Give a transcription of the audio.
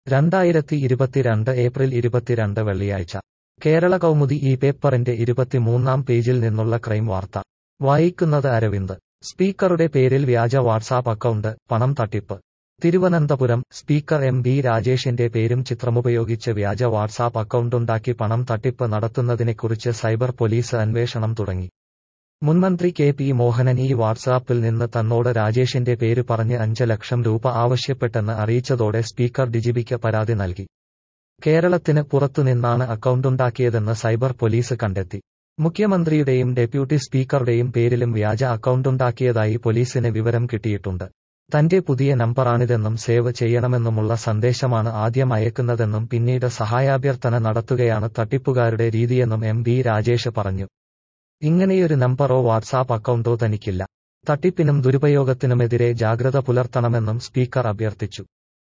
രണ്ടായിരത്തി ഇരുപത്തിരണ്ട് ഏപ്രിൽ ഇരുപത്തിരണ്ട് വെള്ളിയാഴ്ച കേരള കൗമുദി ഈ പേപ്പറിന്റെ ഇരുപത്തിമൂന്നാം പേജിൽ നിന്നുള്ള ക്രൈം വാർത്ത വായിക്കുന്നത് അരവിന്ദ് സ്പീക്കറുടെ പേരിൽ വ്യാജ വാട്സാപ്പ് അക്കൗണ്ട് പണം തട്ടിപ്പ് തിരുവനന്തപുരം സ്പീക്കർ എം ബി രാജേഷിന്റെ പേരും ചിത്രമുപയോഗിച്ച് വ്യാജ വാട്സാപ്പ് അക്കൗണ്ടുണ്ടാക്കി പണം തട്ടിപ്പ് നടത്തുന്നതിനെക്കുറിച്ച് സൈബർ പോലീസ് അന്വേഷണം തുടങ്ങി മുൻമന്ത്രി കെ പി മോഹനൻ ഈ വാട്സാപ്പിൽ നിന്ന് തന്നോട് രാജേഷിന്റെ പേര് പറഞ്ഞ് അഞ്ച് ലക്ഷം രൂപ ആവശ്യപ്പെട്ടെന്ന് അറിയിച്ചതോടെ സ്പീക്കർ ഡിജിപിക്ക് പരാതി നൽകി കേരളത്തിന് പുറത്തുനിന്നാണ് അക്കൗണ്ടുണ്ടാക്കിയതെന്ന് സൈബർ പോലീസ് കണ്ടെത്തി മുഖ്യമന്ത്രിയുടെയും ഡെപ്യൂട്ടി സ്പീക്കറുടെയും പേരിലും വ്യാജ അക്കൗണ്ടുണ്ടാക്കിയതായി പോലീസിന് വിവരം കിട്ടിയിട്ടുണ്ട് തന്റെ പുതിയ നമ്പറാണിതെന്നും സേവ് ചെയ്യണമെന്നുമുള്ള സന്ദേശമാണ് ആദ്യം അയക്കുന്നതെന്നും പിന്നീട് സഹായാഭ്യർത്ഥന നടത്തുകയാണ് തട്ടിപ്പുകാരുടെ രീതിയെന്നും എം ബി രാജേഷ് പറഞ്ഞു ഇങ്ങനെയൊരു നമ്പറോ വാട്സാപ്പ് അക്കൗണ്ടോ തനിക്കില്ല തട്ടിപ്പിനും ദുരുപയോഗത്തിനുമെതിരെ ജാഗ്രത പുലർത്തണമെന്നും സ്പീക്കർ അഭ്യർത്ഥിച്ചു